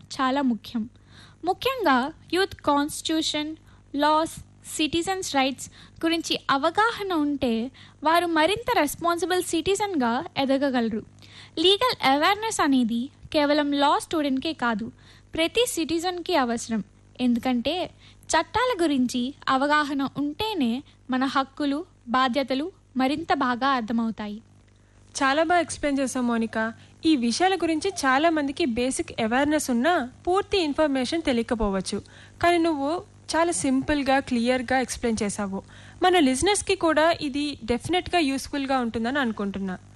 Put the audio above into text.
చాలా ముఖ్యం ముఖ్యంగా youth constitution laws citizens rights గురించి అవగాహన ఉంటే వారు మరింత రెస్పాన్సిబుల్ సిటిజన్గా ఎదగగలరు లీగల్ అవేర్నెస్ అనేది కేవలం లా స్టూడెంట్కే కాదు ప్రతి సిటిజన్కి అవసరం ఎందుకంటే చట్టాల గురించి అవగాహన ఉంటేనే మన హక్కులు బాధ్యతలు మరింత బాగా అర్థమవుతాయి చాలా బాగా ఎక్స్ప్లెయిన్ చేసావు మోనిక ఈ విషయాల గురించి చాలా మందికి బేసిక్ అవేర్నెస్ ఉన్నా పూర్తి ఇన్ఫర్మేషన్ తెలియకపోవచ్చు కానీ నువ్వు చాలా సింపుల్గా క్లియర్గా ఎక్స్ప్లెయిన్ చేసావు మన లిజినెస్కి కూడా ఇది డెఫినెట్గా యూస్ఫుల్గా ఉంటుందని అనుకుంటున్నా